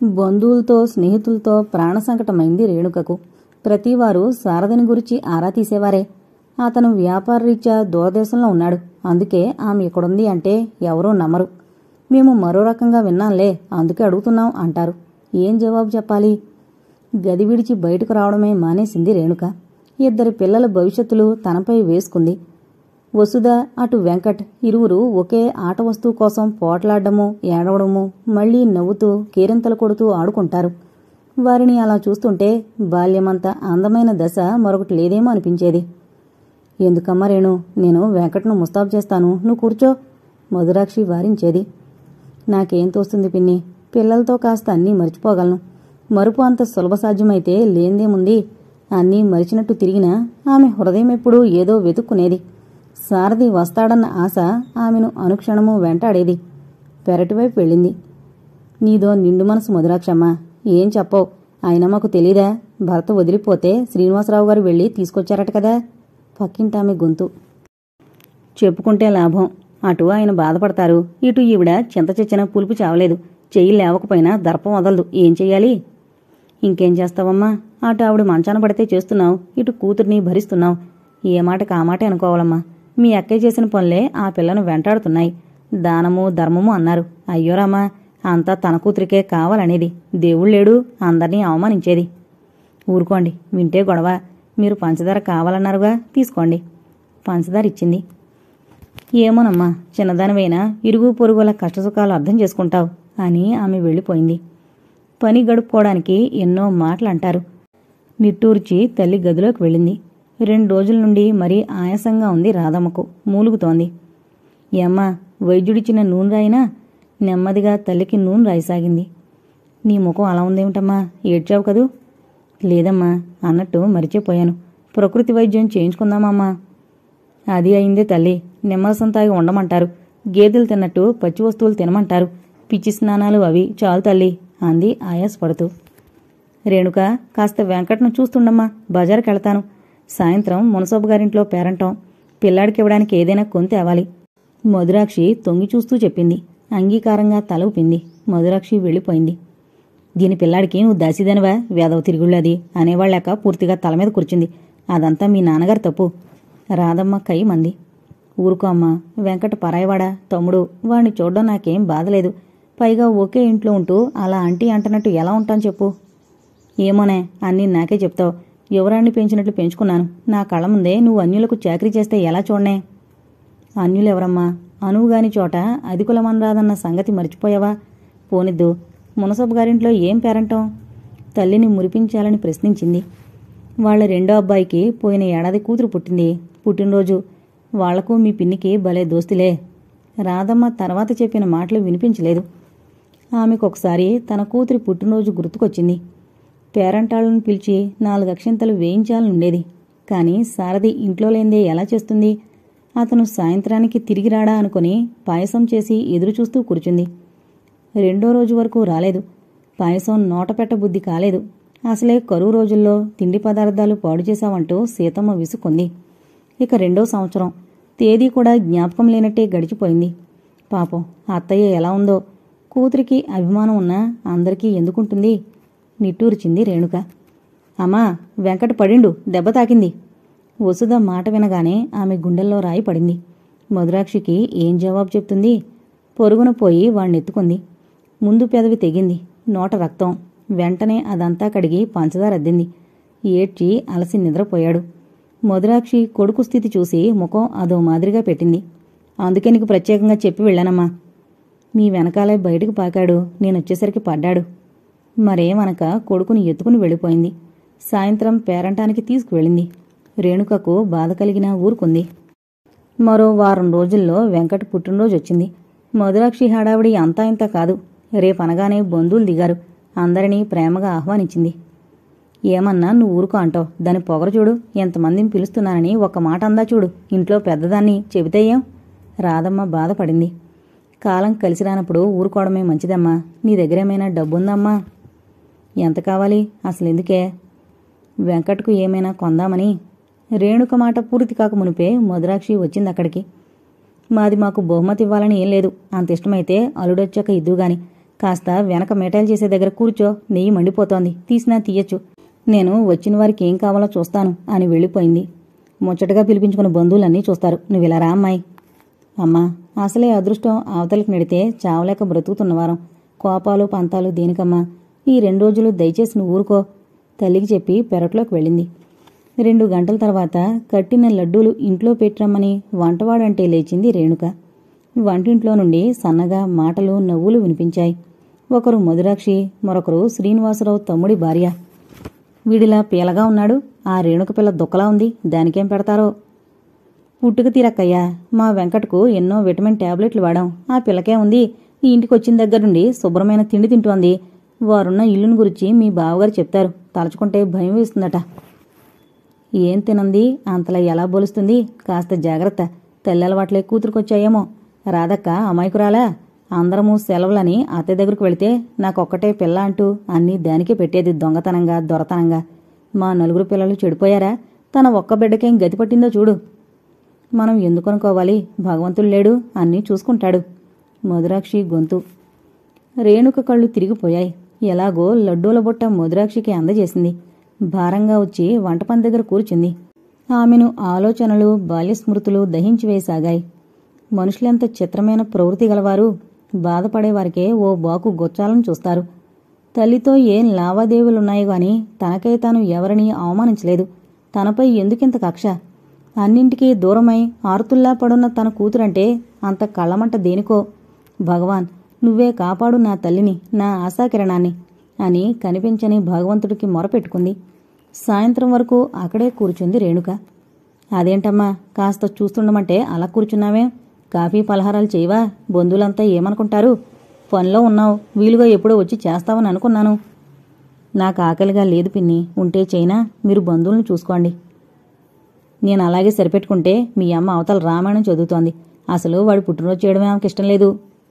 బంధువులతో స్నేహితులతో ప్రాణ సంకటమైంది రేణుకకు ప్రతివారు శారదని గురించి ఆరా తీసేవారే అతను వ్యాపారరీత్యా దూరదేశంలో ఉన్నాడు అందుకే ఆమె ఇక్కడుంది అంటే ఎవరూ నమ్మరు మేము మరో రకంగా విన్నాంలే అందుకే అడుగుతున్నాం అంటారు ఏం జవాబు చెప్పాలి గది విడిచి బయటకు రావడమే మానేసింది రేణుక ఇద్దరి పిల్లల భవిష్యత్తులు తనపై వేసుకుంది వసుధ అటు వెంకట్ ఇరువురు ఒకే ఆట వస్తువు కోసం పోట్లాడడము ఏడవడము మళ్లీ నవ్వుతూ కేరింతలు కొడుతూ ఆడుకుంటారు వారిని అలా చూస్తుంటే బాల్యమంత అందమైన దశ మరొకటి లేదేమో అనిపించేది ఎందుకమ్మా రేణు నేను వెంకట్ను ముస్తాబు చేస్తాను నువ్వు కూర్చో మధురాక్షి వారించేది నాకేం తోస్తుంది పిన్ని పిల్లలతో కాస్త అన్నీ మర్చిపోగలను మరుపు అంత సులభ సాధ్యమైతే లేందేముంది అన్నీ మరిచినట్టు తిరిగినా ఆమె హృదయం ఎప్పుడూ ఏదో వెతుక్కునేది సారథి వస్తాడన్న ఆశ ఆమెను అనుక్షణము వెంటాడేది పెరటివైపు వెళ్ళింది నీదో నిండు మనసు మధురాక్షమ్మ ఏం చెప్పవు అయినా మాకు తెలీదా భర్త వదిలిపోతే శ్రీనివాసరావు గారు వెళ్ళి తీసుకొచ్చారట కదా పక్కింటామె గొంతు చెప్పుకుంటే లాభం అటు ఆయన బాధపడతారు ఇటు ఈవిడ చింత చెచ్చిన పులుపు చావలేదు చెయ్యి లేవకపోయినా దర్పం వదలదు ఏం చెయ్యాలి ఇంకేం చేస్తావమ్మా అటు ఆవిడ మంచాన పడితే చేస్తున్నావు ఇటు కూతుర్ని భరిస్తున్నావు ఏ మాటకు ఆ మాటే అనుకోవాలమ్మా మీ అక్కయ్య చేసిన పనులే ఆ పిల్లను వెంటాడుతున్నాయి దానము ధర్మము అన్నారు అయ్యోరామా అంతా తన కూతురికే కావాలనేది దేవుళ్ళేడు అందర్నీ అవమానించేది ఊరుకోండి వింటే గొడవ మీరు పంచదార కావాలన్నారుగా తీసుకోండి పంచదార ఇచ్చింది ఏమోనమ్మా చిన్నదానివైనా ఇరుగు పొరుగుల కష్టసుఖాలు అర్థం చేసుకుంటావు అని ఆమె వెళ్ళిపోయింది పని గడుపుకోవడానికి ఎన్నో మాటలు అంటారు నిట్టూర్చి తల్లి గదిలోకి వెళ్ళింది రెండు రోజుల నుండి మరీ ఆయాసంగా ఉంది రాధమ్మకు మూలుగుతోంది ఏమ్మా వైద్యుడిచ్చిన నూనె రాయినా నెమ్మదిగా తల్లికి నూనె రాయిసాగింది నీ ముఖం అలా ఉందేమిటమ్మా ఏడ్చావు కదూ లేదమ్మా అన్నట్టు మరిచిపోయాను ప్రకృతి వైద్యం చేయించుకుందామమ్మా అది అయిందే తల్లి నిమ్మరసం తాగి ఉండమంటారు గేదెలు తిన్నట్టు పచ్చి వస్తువులు తినమంటారు పిచ్చి స్నానాలు అవి చాలు తల్లి అంది ఆయాసపడుతూ రేణుక కాస్త వెంకట్ను చూస్తుండమ్మా బజారుకి వెళతాను సాయంత్రం మునసబు గారింట్లో పేరంటం పిల్లాడికి ఇవ్వడానికి ఏదైనా కొని తేవాలి మధురాక్షి తొంగి చూస్తూ చెప్పింది అంగీకారంగా తల ఊపింది మధురాక్షి వెళ్ళిపోయింది దీని పిల్లాడికి నువ్వు దాసిదనివా వేదవ తిరుగుళ్ళది అనేవాళ్ళాక పూర్తిగా తల మీద కూర్చుంది అదంతా మీ నాన్నగారు తప్పు రాధమ్మ కై మంది ఊరుకో అమ్మా వెంకట పరాయవాడా తమ్ముడు వాణ్ణి చూడడం నాకేం బాధలేదు పైగా ఒకే ఇంట్లో ఉంటూ అలా అంటీ అంటనట్టు ఎలా ఉంటాను చెప్పు ఏమోనే అన్నీ నాకే చెప్తావు యువరాన్ని పెంచినట్లు పెంచుకున్నాను నా కళ్ళ ముందే నువ్వు అన్యులకు చాకరీ చేస్తే ఎలా చూడనే అన్యులెవరమ్మా అనువుగాని చోట అధికులమనరాదన్న సంగతి మర్చిపోయావా పోనిద్దు మునసబు గారింట్లో ఏం పేరంటం తల్లిని మురిపించాలని ప్రశ్నించింది వాళ్ళ రెండో అబ్బాయికి పోయిన ఏడాది కూతురు పుట్టింది పుట్టినరోజు వాళ్లకు మీ పిన్నికి భలే దోస్తులే రాధమ్మ తర్వాత చెప్పిన మాటలు వినిపించలేదు ఆమెకు ఒకసారి తన కూతురి పుట్టినరోజు గుర్తుకొచ్చింది పేరంటాళ్లను పిలిచి నాలుగు అక్షంతలు వేయించాలనుండేది కానీ సారథి ఇంట్లో లేందే ఎలా చేస్తుంది అతను సాయంత్రానికి తిరిగి రాడా అనుకుని పాయసం చేసి ఎదురుచూస్తూ కూర్చుంది రెండో రోజు వరకు రాలేదు పాయసం నోట పెట్టబుద్ధి కాలేదు అసలే కరువు రోజుల్లో తిండి పదార్థాలు పాడు చేశావంటూ సీతమ్మ విసుకుంది ఇక రెండో సంవత్సరం తేదీ కూడా జ్ఞాపకం లేనట్టే గడిచిపోయింది పాపం అత్తయ్య ఎలా ఉందో కూతురికి అభిమానం ఉన్నా అందరికీ ఎందుకుంటుంది నిట్టూర్చింది రేణుక అమ్మా వెంకట పడిండు దెబ్బ తాకింది వసుధ మాట వినగానే ఆమె గుండెల్లో రాయి పడింది మధురాక్షికి ఏం జవాబు చెప్తుంది పొరుగున పోయి వాణ్ణెత్తుకుంది ముందు పెదవి తెగింది నోట రక్తం వెంటనే అదంతా కడిగి పంచదార అద్దింది ఏడ్చి అలసి నిద్రపోయాడు మధురాక్షి కొడుకు స్థితి చూసి ముఖం అదో మాదిరిగా పెట్టింది అందుకే నీకు ప్రత్యేకంగా చెప్పి వెళ్ళానమ్మా మీ వెనకాలే బయటకు పాకాడు నేనొచ్చేసరికి పడ్డాడు మరేమనక కొడుకుని ఎత్తుకుని వెళ్ళిపోయింది సాయంత్రం పేరంటానికి తీసుకువెళ్ళింది రేణుకకు బాధ కలిగిన ఊరుకుంది మరో వారం రోజుల్లో వెంకట్ పుట్టినరోజు వచ్చింది మధురాక్షి హడావిడి అంతా ఇంత కాదు రేపనగానే బంధువులు దిగారు అందరినీ ప్రేమగా ఆహ్వానించింది ఏమన్నా నువ్వు ఊరుకో అంటావు దాని పొగరు చూడు ఎంతమందిని పిలుస్తున్నానని ఒక్క మాట అందా చూడు ఇంట్లో పెద్దదాన్ని చెబితే ఏం రాధమ్మ బాధపడింది కాలం కలిసి రానప్పుడు ఊరుకోవడమే మంచిదమ్మా నీ దగ్గరేమైనా డబ్బుందమ్మా ఎంత కావాలి అసలు ఎందుకే వెంకట్కు ఏమైనా కొందామని రేణుక మాట పూర్తి కాక మునిపే మధురాక్షి వచ్చింది అక్కడికి మాది మాకు బహుమతి ఇవ్వాలని ఏం లేదు అంత ఇష్టమైతే అల్లుడొచ్చాక ఇద్దుగాని కాస్త వెనక మేటాలు చేసే దగ్గర కూర్చో నెయ్యి మండిపోతోంది తీసినా తీయచ్చు నేను వచ్చిన వారికి ఏం కావాలో చూస్తాను అని వెళ్ళిపోయింది ముచ్చటగా పిలిపించుకున్న బంధువులన్నీ చూస్తారు నువ్వు ఇలా రా అమ్మాయి అమ్మా అసలే అదృష్టం అవతలికి నెడితే చావలేక బ్రతుకుతున్నవారం కోపాలు పంతాలు దేనికమ్మా ఈ రెండు రోజులు దయచేసి నువ్వు ఊరుకో తల్లికి చెప్పి పెరట్లోకి వెళ్ళింది రెండు గంటల తర్వాత కట్టిన లడ్డూలు ఇంట్లో పెట్టరమ్మని వంటవాడంటే లేచింది రేణుక వంటింట్లో నుండి సన్నగా మాటలు నవ్వులు వినిపించాయి ఒకరు మధురాక్షి మరొకరు శ్రీనివాసరావు తమ్ముడి భార్య వీడిలా పీలగా ఉన్నాడు ఆ రేణుక పిల్ల దుక్కలా ఉంది దానికేం పెడతారో పుట్టుక తీరక్కయ్యా మా వెంకటకు ఎన్నో విటమిన్ టాబ్లెట్లు వాడాం ఆ పిల్లకే ఉంది ఈ ఇంటికి వచ్చిన దగ్గర నుండి శుభ్రమైన తిండి తింటోంది వారున్న ఇల్లుని గురించి మీ బావగారు చెప్తారు తలుచుకుంటే భయం వేస్తుందట ఏం తినంది అంతలా ఎలా బోలుస్తుంది కాస్త జాగ్రత్త తెల్లలవాట్లే కూతురుకొచ్చాయేమో రాధక్క అమాయకురాలా అందరము సెలవులని అత్తయ్య దగ్గరకు వెళితే నాకొక్కటే పిల్ల అంటూ అన్నీ దానికే పెట్టేది దొంగతనంగా దొరతనంగా మా నలుగురు పిల్లలు చెడిపోయారా తన ఒక్క బిడ్డకేం గతి పట్టిందో చూడు మనం ఎందుకనుకోవాలి భగవంతుడు లేడు అన్నీ చూసుకుంటాడు మధురాక్షి గొంతు రేణుక కళ్ళు తిరిగిపోయాయి ఎలాగో లడ్డూల బుట్ట మధురాక్షికి అందజేసింది భారంగా వచ్చి వంట పని దగ్గర కూర్చుంది ఆమెను ఆలోచనలు బాల్యస్మృతులు దహించి వేసాగాయి మనుషులెంత చిత్రమైన ప్రవృత్తి గలవారు బాధపడేవారికే ఓ బాకు గొచ్చాలను చూస్తారు తల్లితో ఏం లావాదేవీలున్నాయి గాని తనకై తాను ఎవరిని అవమానించలేదు తనపై ఎందుకింత కక్ష అన్నింటికీ దూరమై ఆర్తుల్లా పడున్న తన కూతురంటే అంత కళ్ళమంట దేనికో భగవాన్ నువ్వే కాపాడు నా తల్లిని నా ఆశాకిరణాన్ని అని కనిపించని భగవంతుడికి మొరపెట్టుకుంది సాయంత్రం వరకు అక్కడే కూర్చుంది రేణుక అదేంటమ్మా కాస్త చూస్తుండమంటే అలా కూర్చున్నావే కాఫీ పలహారాలు చేయవా బంధువులంతా ఏమనుకుంటారు పనిలో ఉన్నావు వీలుగా ఎప్పుడో వచ్చి చేస్తావని అనుకున్నాను నాకు ఆకలిగా లేదు పిన్ని ఉంటే చైనా మీరు బంధువులను చూసుకోండి నేను అలాగే సరిపెట్టుకుంటే మీ అమ్మ అవతల రామాయణం చదువుతోంది అసలు వాడి పుట్టినరోజు చేయడమే ఆమెకి ఇష్టం లేదు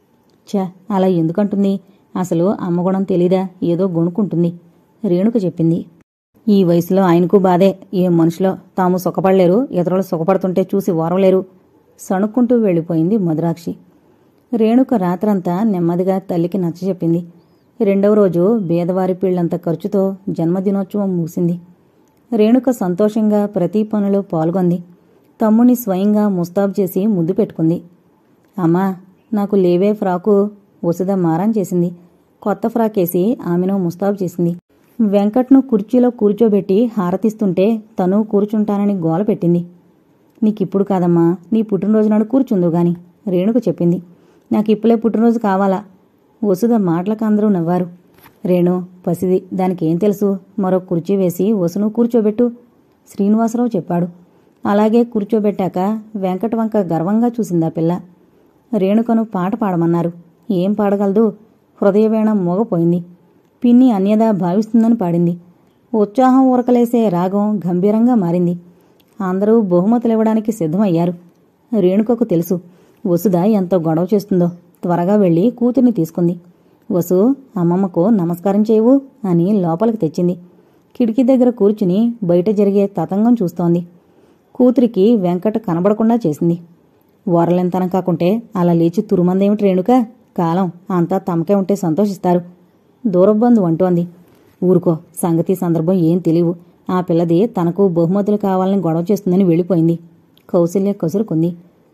ఛ అలా ఎందుకంటుంది అసలు అమ్మగుణం తెలీదా ఏదో గొణుకుంటుంది రేణుక చెప్పింది ఈ వయసులో ఆయనకు బాధే ఏ మనుషులో తాము సుఖపడలేరు ఇతరులు సుఖపడుతుంటే చూసి ఓరవలేరు సణుక్కుంటూ వెళ్ళిపోయింది మధురాక్షి రేణుక రాత్రంతా నెమ్మదిగా తల్లికి నచ్చచెప్పింది రెండవ రోజు బేదవారి పిళ్లంత ఖర్చుతో జన్మదినోత్సవం ముగిసింది రేణుక సంతోషంగా ప్రతి పనిలో పాల్గొంది తమ్ముని స్వయంగా ముస్తాబు చేసి ముద్దు పెట్టుకుంది అమ్మా నాకు లేవే ఫ్రాకు వసుద మారం చేసింది కొత్త ఫ్రాకేసి ఆమెను ముస్తాబు చేసింది వెంకట్ను కుర్చీలో కూర్చోబెట్టి హారతిస్తుంటే తను కూర్చుంటానని గోల పెట్టింది నీకిప్పుడు కాదమ్మా నీ పుట్టినరోజు నాడు కూర్చుందు గాని రేణుక చెప్పింది నాకు ఇప్పుడే పుట్టినరోజు కావాలా వసుద మాటలకు అందరూ నవ్వారు రేణు పసిది దానికేం తెలుసు మరో కుర్చీ వేసి వసును కూర్చోబెట్టు శ్రీనివాసరావు చెప్పాడు అలాగే కూర్చోబెట్టాక వెంకట వంక గర్వంగా చూసిందా పిల్ల రేణుకను పాట పాడమన్నారు ఏం పాడగలదు హృదయవేణ మోగపోయింది పిన్ని అన్యదా భావిస్తుందని పాడింది ఉత్సాహం ఉరకలేసే రాగం గంభీరంగా మారింది అందరూ బహుమతులు ఇవ్వడానికి సిద్ధమయ్యారు రేణుకకు తెలుసు వసుద ఎంత గొడవ చేస్తుందో త్వరగా వెళ్లి కూతుర్ని తీసుకుంది వసు అమ్మమ్మకు నమస్కారం చేయవు అని లోపలికి తెచ్చింది కిటికీ దగ్గర కూర్చుని బయట జరిగే తతంగం చూస్తోంది కూతురికి వెంకట కనబడకుండా చేసింది ఓరలెంతనం కాకుంటే అలా లేచి తురుమందేమిటి రేణుక కాలం అంతా తమకే ఉంటే సంతోషిస్తారు దూరబంధు అంటోంది ఊరుకో సంగతి సందర్భం ఏం తెలియవు ఆ పిల్లది తనకు బహుమతులు కావాలని గొడవ చేస్తుందని వెళ్ళిపోయింది కౌశల్య కసురుకుంది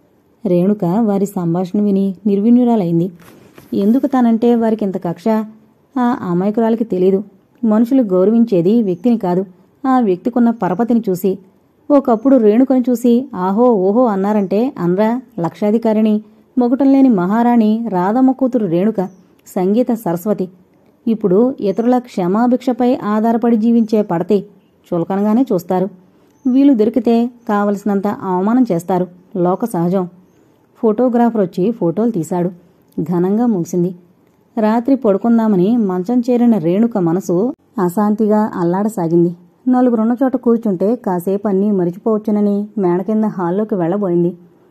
రేణుక వారి సంభాషణ విని నిర్విణ్యురాలైంది ఎందుకు తనంటే వారికి ఇంత కక్ష ఆ అమాయకురాలికి తెలీదు మనుషులు గౌరవించేది వ్యక్తిని కాదు ఆ వ్యక్తికున్న పరపతిని చూసి ఒకప్పుడు రేణుకని చూసి ఆహో ఓహో అన్నారంటే అన్రా లక్షాధికారిణి మొగటం లేని మహారాణి రాధమ్మ కూతురు రేణుక సంగీత సరస్వతి ఇప్పుడు ఇతరుల క్షమాభిక్షపై ఆధారపడి జీవించే పడతే చులకనగానే చూస్తారు వీలు దొరికితే కావలసినంత అవమానం చేస్తారు లోక సహజం ఫోటోగ్రాఫర్ వచ్చి ఫోటోలు తీశాడు ఘనంగా ముగిసింది రాత్రి పడుకుందామని మంచం చేరిన రేణుక మనసు అశాంతిగా అల్లాడసాగింది నలుగురున్న చోట కూర్చుంటే కాసేపు అన్నీ మరిచిపోవచ్చునని మేడ కింద హాల్లోకి వెళ్ళబోయింది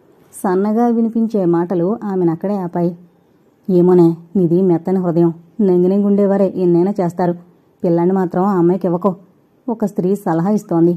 సన్నగా వినిపించే మాటలు ఆమెనక్కడే ఆపాయి ఏమోనే నీది మెత్తని హృదయం నెంగినెంగుండేవారే ఎన్నైనా చేస్తారు పిల్లాన్ని మాత్రం ఆ అమ్మాయికి ఇవ్వకో ఒక స్త్రీ సలహా ఇస్తోంది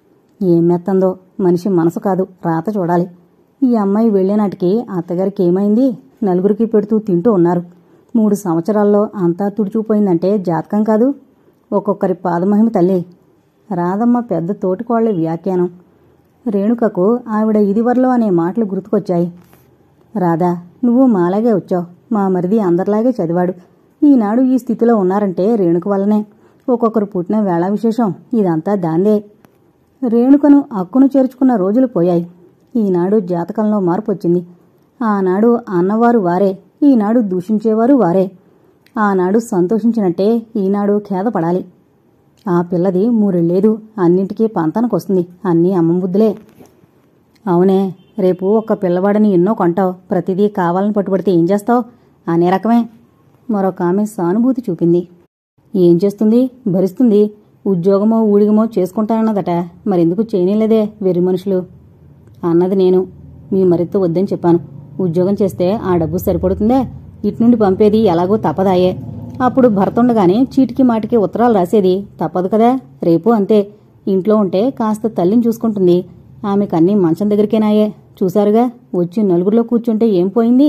ఏం మెత్తందో మనిషి మనసు కాదు రాత చూడాలి ఈ అమ్మాయి వెళ్లేనాటికి అత్తగారికి ఏమైంది నలుగురికి పెడుతూ తింటూ ఉన్నారు మూడు సంవత్సరాల్లో అంతా తుడిచిపోయిందంటే జాతకం కాదు ఒక్కొక్కరి పాదమహిమ తల్లి రాధమ్మ పెద్ద తోటికోళ్ల వ్యాఖ్యానం రేణుకకు ఆవిడ ఇదివరలో అనే మాటలు గుర్తుకొచ్చాయి రాధా నువ్వు మాలాగే వచ్చావు మా మరిది అందరిలాగే చదివాడు ఈనాడు ఈ స్థితిలో ఉన్నారంటే రేణుక వల్లనే ఒక్కొక్కరు పుట్టిన వేళ విశేషం ఇదంతా దాందే రేణుకను అక్కును చేర్చుకున్న రోజులు పోయాయి ఈనాడు జాతకంలో మార్పు వచ్చింది ఆనాడు అన్నవారు వారే ఈనాడు దూషించేవారు వారే ఆనాడు సంతోషించినట్టే ఈనాడు ఖేదపడాలి ఆ పిల్లది మూరెళ్ళేదు అన్నింటికీ పంతనకొస్తుంది అన్నీ అమ్మబుద్ధులే అవునే రేపు ఒక్క పిల్లవాడిని ఎన్నో కొంటావు ప్రతిదీ కావాలని పట్టుబడితే ఏం చేస్తావు అనే రకమే మరొక ఆమె సానుభూతి చూపింది ఏం చేస్తుంది భరిస్తుంది ఉద్యోగమో ఊడిగమో చేసుకుంటానన్నదట మరెందుకు చేయనేలేదే వెర్రి మనుషులు అన్నది నేను మీ మరితో వద్దని చెప్పాను ఉద్యోగం చేస్తే ఆ డబ్బు సరిపడుతుందే ఇటు నుండి పంపేది ఎలాగో తప్పదాయే అప్పుడు భర్త ఉండగానే చీటికి మాటికి ఉత్తరాలు రాసేది తప్పదు కదా రేపు అంతే ఇంట్లో ఉంటే కాస్త తల్లిని చూసుకుంటుంది ఆమెకు అన్నీ మంచం దగ్గరికేనాయే చూశారుగా వచ్చి నలుగురిలో కూర్చుంటే ఏం పోయింది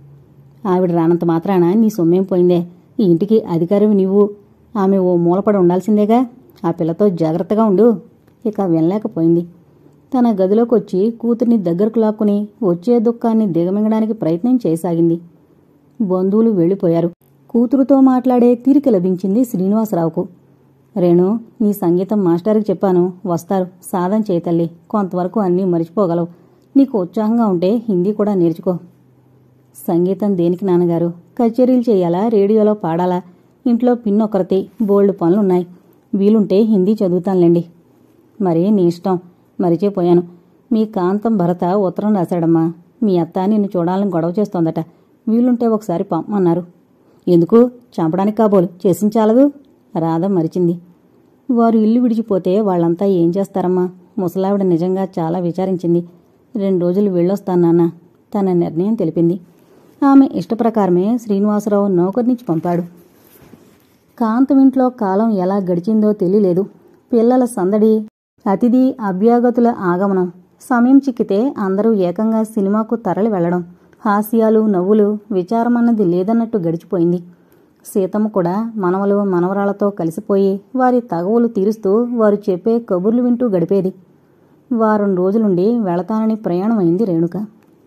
ఆవిడ రానంత మాత్రాన నీ సొమ్మేం పోయిందే ఈ ఇంటికి అధికారివి నీవు ఆమె ఓ మూలపడి ఉండాల్సిందేగా ఆ పిల్లతో జాగ్రత్తగా ఉండు ఇక వినలేకపోయింది తన గదిలోకి వచ్చి కూతుర్ని దగ్గరకు లాక్కుని వచ్చే దుఃఖాన్ని దిగమింగడానికి ప్రయత్నం చేయసాగింది బంధువులు వెళ్ళిపోయారు కూతురుతో మాట్లాడే తీరిక లభించింది శ్రీనివాసరావుకు రేణు నీ సంగీతం మాస్టర్కి చెప్పాను వస్తారు సాధన చేయతల్లి కొంతవరకు అన్నీ మర్చిపోగలవు నీకు ఉత్సాహంగా ఉంటే హిందీ కూడా నేర్చుకో సంగీతం దేనికి నాన్నగారు కచేరీలు చేయాలా రేడియోలో పాడాలా ఇంట్లో పిన్నొకరితి బోల్డ్ పనులున్నాయి వీలుంటే హిందీ చదువుతానులేండి మరి నీ ఇష్టం మరిచిపోయాను మీ కాంతం భరత ఉత్తరం రాశాడమ్మా మీ అత్త నిన్ను చూడాలని గొడవ చేస్తోందట వీలుంటే ఒకసారి పంపమన్నారు ఎందుకు చంపడానికి కాబోలు చేసించాలదు రాధ మరిచింది వారు ఇల్లు విడిచిపోతే వాళ్ళంతా ఏం చేస్తారమ్మా ముసలావిడ నిజంగా చాలా విచారించింది రెండు రోజులు వెళ్ళొస్తాను నాన్న తన నిర్ణయం తెలిపింది ఆమె ఇష్టప్రకారమే శ్రీనివాసరావు నౌకర్నిచ్చి పంపాడు కాంతం ఇంట్లో కాలం ఎలా గడిచిందో తెలియలేదు పిల్లల సందడి అతిథి అభ్యాగతుల ఆగమనం సమయం చిక్కితే అందరూ ఏకంగా సినిమాకు తరలి వెళ్లడం హాస్యాలు నవ్వులు విచారమన్నది లేదన్నట్టు గడిచిపోయింది సీతమ్మ కూడా మనవలు మనవరాలతో కలిసిపోయి వారి తగవులు తీరుస్తూ వారు చెప్పే కబుర్లు వింటూ గడిపేది వారం రోజులుండి వెళతానని ప్రయాణమైంది రేణుక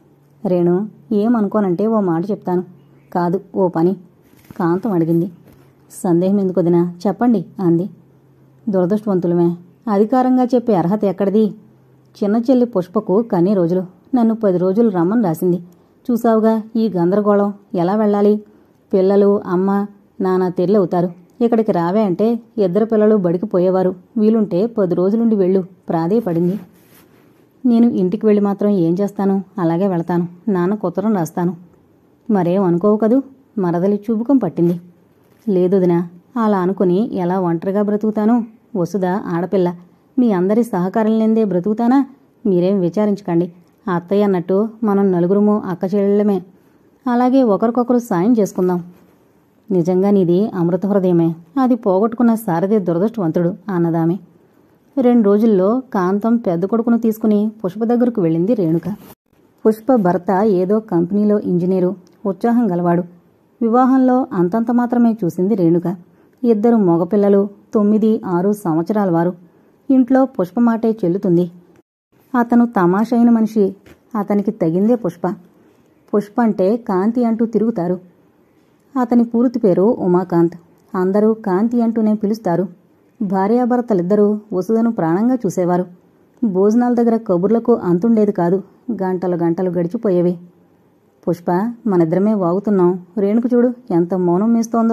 రేణు ఏమనుకోనంటే ఓ మాట చెప్తాను కాదు ఓ పని కాంతం అడిగింది సందేహం ఎందుకు వదినా చెప్పండి అంది దురదృష్టవంతులమే అధికారంగా చెప్పే అర్హత ఎక్కడిది చిన్న చెల్లి పుష్పకు కన్నీ రోజులు నన్ను పది రోజులు రమ్మని రాసింది చూసావుగా ఈ గందరగోళం ఎలా వెళ్ళాలి పిల్లలు అమ్మ నానా తెర్లవుతారు ఇక్కడికి రావే అంటే ఇద్దరు పిల్లలు బడికి పోయేవారు వీలుంటే పది రోజులుండి వెళ్ళు ప్రాధేయపడింది నేను ఇంటికి వెళ్ళి మాత్రం ఏం చేస్తాను అలాగే వెళతాను నాన్న కుత్తరం రాస్తాను మరేం అనుకోవు కదూ మరదలి చూపుకం పట్టింది లేదు దినా అలా అనుకుని ఎలా ఒంటరిగా బ్రతుకుతాను వసుద ఆడపిల్ల మీ అందరి సహకారం లేందే బ్రతుకుతానా మీరేం విచారించకండి ఆ అత్తయ్య అన్నట్టు మనం నలుగురుము అక్క చెల్లెళ్ళమే అలాగే ఒకరికొకరు సాయం చేసుకుందాం నిజంగా నీది అమృత హృదయమే అది పోగొట్టుకున్న సారథి దురదృష్టవంతుడు అన్నదామె రెండు రోజుల్లో కాంతం పెద్ద కొడుకును తీసుకుని పుష్ప దగ్గరకు వెళ్ళింది రేణుక పుష్ప భర్త ఏదో కంపెనీలో ఇంజనీరు ఉత్సాహం గలవాడు వివాహంలో అంతంత మాత్రమే చూసింది రేణుక ఇద్దరు మగపిల్లలు తొమ్మిది ఆరు సంవత్సరాల వారు ఇంట్లో పుష్ప మాటే చెల్లుతుంది అతను తమాషైన మనిషి అతనికి తగిందే పుష్ప పుష్ప అంటే కాంతి అంటూ తిరుగుతారు అతని పూర్తి పేరు ఉమాకాంత్ అందరూ కాంతి అంటూనే పిలుస్తారు భార్యాభర్తలిద్దరూ వసుదను ప్రాణంగా చూసేవారు భోజనాల దగ్గర కబుర్లకు అంతుండేది కాదు గంటలు గంటలు గడిచిపోయేవి పుష్ప మనిద్దరమే వాగుతున్నాం రేణుకు చూడు ఎంత మౌనం మేస్తోందో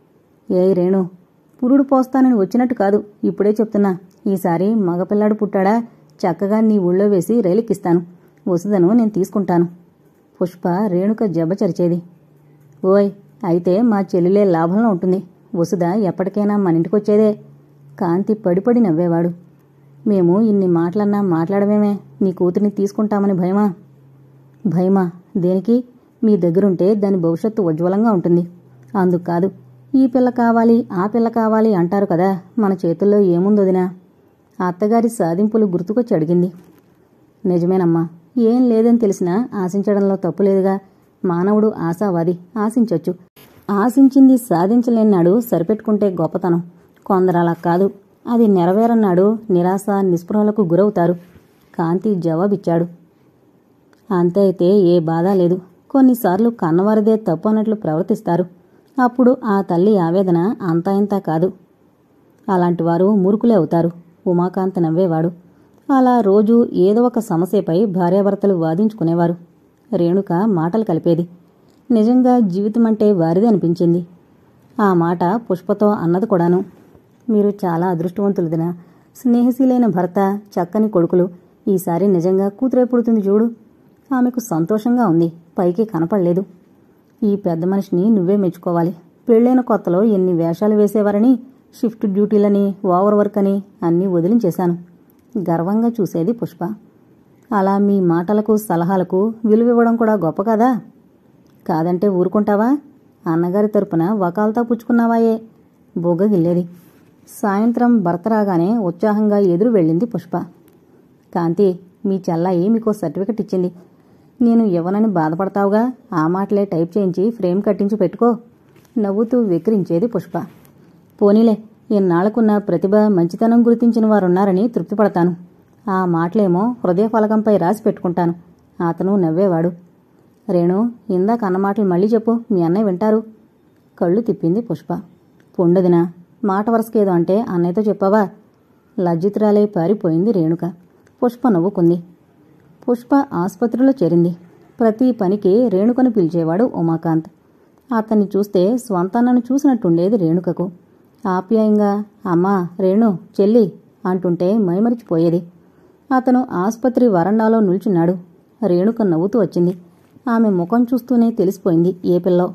ఏయ్ రేణు పురుడు పోస్తానని వచ్చినట్టు కాదు ఇప్పుడే చెప్తున్నా ఈసారి మగపిల్లాడు పుట్టాడా చక్కగా నీ ఊళ్ళో వేసి రైలుకిస్తాను వసుదను నేను తీసుకుంటాను పుష్ప రేణుక జబ్బ చరిచేది ఓయ్ అయితే మా చెల్లిలే లాభంలో ఉంటుంది వసుద ఎప్పటికైనా మన ఇంటికొచ్చేదే కాంతి పడిపడి నవ్వేవాడు మేము ఇన్ని మాటలన్నా మాట్లాడమేమే నీ కూతుర్ని తీసుకుంటామని భయమా భయమా దేనికి మీ దగ్గరుంటే దాని భవిష్యత్తు ఉజ్వలంగా ఉంటుంది అందుకు కాదు ఈ పిల్ల కావాలి ఆ పిల్ల కావాలి అంటారు కదా మన చేతుల్లో ఏముందొదినా అత్తగారి సాధింపులు గుర్తుకొచ్చి అడిగింది నిజమేనమ్మా ఏం లేదని తెలిసినా ఆశించడంలో తప్పులేదుగా మానవుడు ఆశావాది ఆశించొచ్చు ఆశించింది సాధించలేనాడు సరిపెట్టుకుంటే గొప్పతనం కొందరు అలా కాదు అది నెరవేరన్నాడు నిరాశ నిస్పృహలకు గురవుతారు కాంతి జవాబిచ్చాడు అంతే అయితే ఏ బాధ లేదు కొన్నిసార్లు కన్నవారిదే తప్పు అన్నట్లు ప్రవర్తిస్తారు అప్పుడు ఆ తల్లి ఆవేదన అంతా ఇంతా కాదు అలాంటి వారు మూర్ఖులే అవుతారు ఉమాకాంత్ నవ్వేవాడు అలా రోజు ఏదో ఒక సమస్యపై భార్యాభర్తలు వాదించుకునేవారు రేణుక మాటలు కలిపేది నిజంగా జీవితం అంటే వారిదే అనిపించింది ఆ మాట పుష్పతో అన్నది కూడాను మీరు చాలా అదృష్టవంతులదినా స్నేహశీలైన భర్త చక్కని కొడుకులు ఈసారి నిజంగా కూతురే పుడుతుంది చూడు ఆమెకు సంతోషంగా ఉంది పైకి కనపడలేదు ఈ పెద్ద మనిషిని నువ్వే మెచ్చుకోవాలి పెళ్ళైన కొత్తలో ఎన్ని వేషాలు వేసేవారని షిఫ్ట్ డ్యూటీలని ఓవర్ వర్క్ అని అన్నీ వదిలించేశాను గర్వంగా చూసేది పుష్ప అలా మీ మాటలకు సలహాలకు విలువివ్వడం కూడా గొప్ప కదా కాదంటే ఊరుకుంటావా అన్నగారి తరపున వకాల్తా పుచ్చుకున్నావాయే బొగ్గగిల్లేది సాయంత్రం భర్త రాగానే ఉత్సాహంగా ఎదురు వెళ్ళింది పుష్ప కాంతి మీ చెల్లాయి మీకో సర్టిఫికెట్ ఇచ్చింది నేను ఇవ్వనని బాధపడతావుగా ఆ మాటలే టైప్ చేయించి ఫ్రేమ్ కట్టించి పెట్టుకో నవ్వుతూ వెక్కిరించేది పుష్ప పోనీలే ఇన్నాళ్లకున్న ప్రతిభ మంచితనం గుర్తించిన వారున్నారని తృప్తిపడతాను ఆ మాటలేమో హృదయ ఫలకంపై రాసి పెట్టుకుంటాను అతను నవ్వేవాడు రేణు ఇందాక అన్న మాటలు మళ్ళీ చెప్పు మీ అన్నయ్య వింటారు కళ్ళు తిప్పింది పుష్ప పొండదినా మాట వరసకేదో అంటే అన్నయ్యతో చెప్పావా లజ్జితురాలై పారిపోయింది రేణుక పుష్ప నవ్వుకుంది పుష్ప ఆసుపత్రిలో చేరింది ప్రతి పనికి రేణుకను పిలిచేవాడు ఉమాకాంత్ అతన్ని చూస్తే స్వంతాన్నను చూసినట్టుండేది రేణుకకు ఆప్యాయంగా అమ్మా రేణు చెల్లి అంటుంటే మైమరిచిపోయేది అతను ఆసుపత్రి వరండాలో నిల్చున్నాడు రేణుక నవ్వుతూ వచ్చింది ఆమె ముఖం చూస్తూనే తెలిసిపోయింది ఏ పిల్లో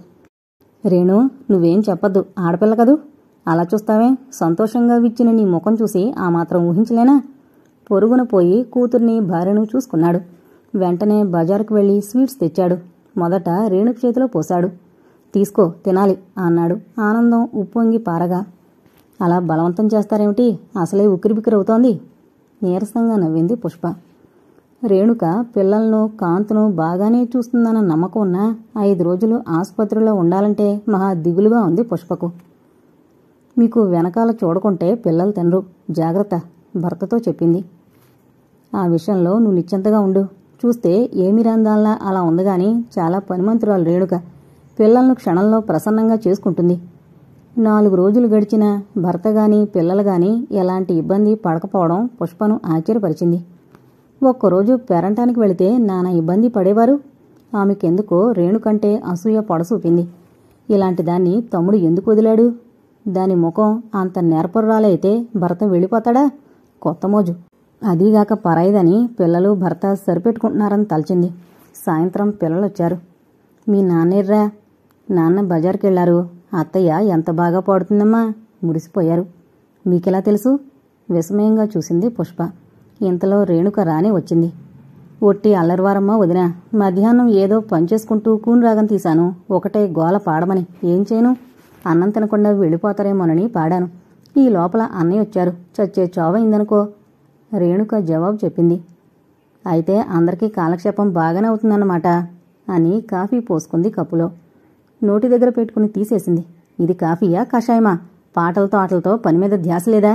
రేణు నువ్వేం చెప్పద్దు ఆడపిల్ల కదూ అలా చూస్తావే సంతోషంగా విచ్చిన నీ ముఖం చూసి ఆ మాత్రం ఊహించలేనా పొరుగున పోయి కూతుర్ని భార్యను చూసుకున్నాడు వెంటనే బజారుకు వెళ్లి స్వీట్స్ తెచ్చాడు మొదట రేణుక చేతిలో పోశాడు తీసుకో తినాలి అన్నాడు ఆనందం ఉప్పొంగి పారగా అలా బలవంతం చేస్తారేమిటి అసలే ఉక్కిరిబిక్కిరవుతోంది నీరసంగా నవ్వింది పుష్ప రేణుక పిల్లలను కాంతును బాగానే చూస్తుందన్న నమ్మకం ఉన్నా ఐదు రోజులు ఆసుపత్రిలో ఉండాలంటే మహా దిగులుగా ఉంది పుష్పకు మీకు వెనకాల చూడకుంటే పిల్లలు తినరు జాగ్రత్త భర్తతో చెప్పింది ఆ విషయంలో నువ్వు నిశ్చింతగా ఉండు చూస్తే ఏమి రందాల్లా అలా ఉందగాని చాలా పనిమంతురాలు రేణుక పిల్లలను క్షణంలో ప్రసన్నంగా చేసుకుంటుంది నాలుగు రోజులు గడిచినా భర్త గాని పిల్లలు గాని ఎలాంటి ఇబ్బంది పడకపోవడం పుష్పను ఆశ్చర్యపరిచింది ఒక్కరోజు పేరంటానికి వెళితే నానా ఇబ్బంది పడేవారు ఆమెకెందుకో రేణుకంటే అసూయ పొడసూపింది ఇలాంటి దాన్ని తమ్ముడు ఎందుకు వదిలాడు దాని ముఖం అంత నేర్పరురాలైతే భర్త వెళ్ళిపోతాడా కొత్త మోజు అదీగాక పరాయిదని పిల్లలు భర్త సరిపెట్టుకుంటున్నారని తలచింది సాయంత్రం పిల్లలొచ్చారు మీ నాన్నేర్రా నాన్న బజార్కి వెళ్లారు అత్తయ్య ఎంత బాగా పాడుతుందమ్మా మురిసిపోయారు మీకెలా తెలుసు విస్మయంగా చూసింది పుష్ప ఇంతలో రేణుక రానే వచ్చింది ఒట్టి అల్లరివారమ్మ వదిన మధ్యాహ్నం ఏదో పనిచేసుకుంటూ కూని రాగం తీశాను ఒకటే గోల పాడమని ఏం చేయను అన్నం తినకుండా వెళ్ళిపోతారేమోనని పాడాను ఈ లోపల అన్నయ్య వచ్చారు చచ్చే చోవైందనుకో రేణుక జవాబు చెప్పింది అయితే అందరికీ కాలక్షేపం బాగానే అవుతుందన్నమాట అని కాఫీ పోసుకుంది కప్పులో నోటి దగ్గర పెట్టుకుని తీసేసింది ఇది కాఫీయా కషాయమా పాటలతో ఆటలతో పని మీద ధ్యాస లేదా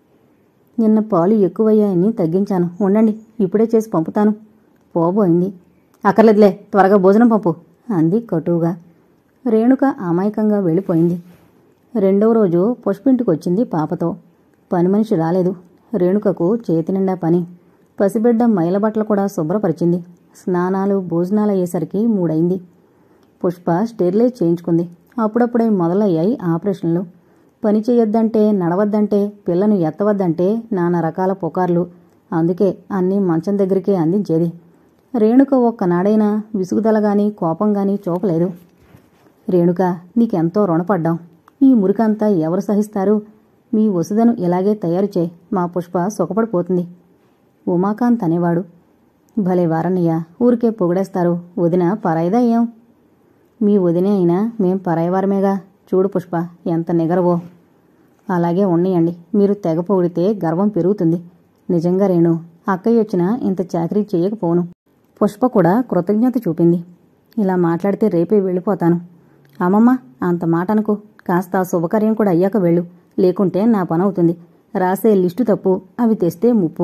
నిన్న పాలు ఎక్కువయ్యాయని తగ్గించాను ఉండండి ఇప్పుడే చేసి పంపుతాను పోబోయింది అక్కర్లేదులే త్వరగా భోజనం పంపు అంది కటువుగా రేణుక అమాయకంగా వెళ్ళిపోయింది రెండవ రోజు పుష్పింటికొచ్చింది పాపతో పని మనిషి రాలేదు రేణుకకు చేతి నిండా పని పసిబిడ్డ మైలబట్టలు కూడా శుభ్రపరిచింది స్నానాలు భోజనాలు అయ్యేసరికి మూడైంది పుష్ప స్టెరిలైజ్ చేయించుకుంది అప్పుడప్పుడే మొదలయ్యాయి ఆపరేషన్లు పని చేయొద్దంటే నడవద్దంటే పిల్లను ఎత్తవద్దంటే నానా రకాల పుకార్లు అందుకే అన్నీ మంచం దగ్గరికే అందించేది రేణుక ఒక్కనాడైనా విసుగుదల గాని కోపం గాని చూపలేదు రేణుక నీకెంతో రుణపడ్డాం ఈ మురికంతా ఎవరు సహిస్తారు మీ వసుదను ఇలాగే తయారు చేయి మా పుష్ప సుఖపడిపోతుంది ఉమాకాంత్ అనేవాడు భలే వారన్నయ్య ఊరికే పొగిడేస్తారు వదిన పరాయిదా ఏం మీ వదినే అయినా మేం పరాయవారమేగా చూడు పుష్ప ఎంత నిగరవో అలాగే ఉన్నయండి మీరు తెగ పొగిడితే గర్వం పెరుగుతుంది నిజంగా రేణు అక్కయ్య వచ్చినా ఇంత చాకరీ చేయకపోను పుష్ప కూడా కృతజ్ఞత చూపింది ఇలా మాట్లాడితే రేపే వెళ్ళిపోతాను అమ్మమ్మ అంత మాట అనుకో కాస్త ఆ శుభకార్యం కూడా అయ్యాక వెళ్ళు లేకుంటే నా పనవుతుంది రాసే లిస్టు తప్పు అవి తెస్తే ముప్పు